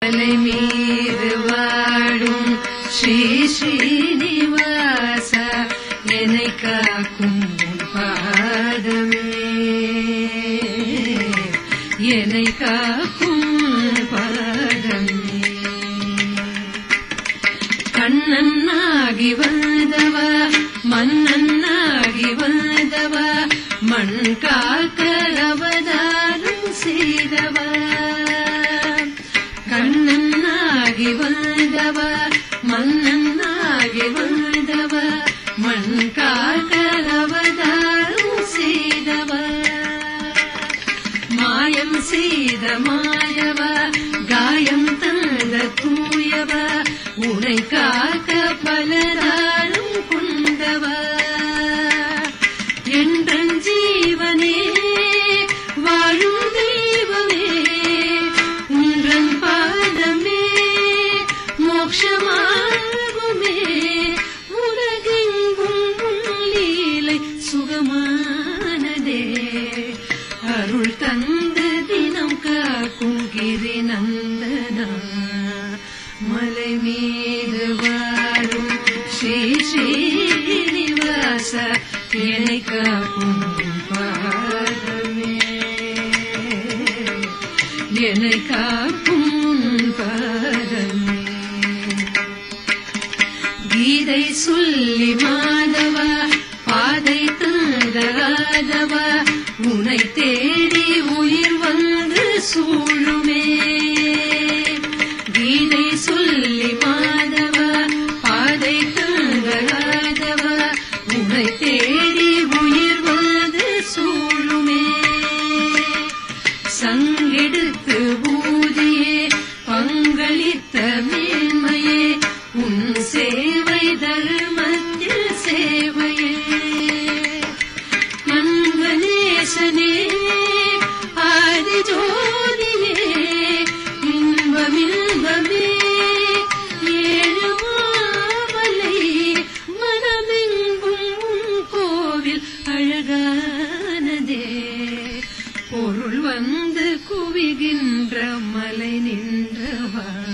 மலை மீது வாழும் ஸ்ரீ ஸ்ரீனிவாச என்னை காக்கும் உன் பாதமே என்னை காக்கும் உன் பாதமே கண்ணன்னாகி வந்தவ மன்னன்னாகி வந்தவ மண் காக்க அவதாரம் செய்தவ கண்ணன்னாகி வந்தவ மன்னன்னாகி வந்தவ மண் காக்க அவதாரம் செய்தவ மாயம் செய்த மாயவ காயம் தந்த தூயவ உனை காக்க பலராலும் கொண்டவ என்றன் ஜீவனே வாழும் தெய்வமே உன்றன் பாதமே மோட்சமாகுமே உலகெங்கும் உன் லீலை சுகமானதே அருள் தந்து தினம் காக்கும் கிரி நந்தனா மலை மீது வாழும் ஸ்ரீ ஸ்ரீனிவாச என்னை காக்கும் பாதமே என்னை காக்கும் பாதமே கீதை சொல்லி மாதவ பாதை தந்தராதவ உனை தேடி உயிர் வந்து சூழுமே கீதை சொல்லி மாதவ பாதை தந்தராதவ உனை தேடி உயிர் வந்து சூழுமே சங்கெடுத்து ஊதியே பங்களித்த மேன்மையே உன் சேவை தர்மத்தில் சேவையே மங்கநேசனே ஆதி ஜோதியே இன்பமின்பமே ஏழு மாமலை மனமெங்கும் உன் கோவில் அழகானதே பொருள் வந்து குவிகின்ற மலை நின்றவா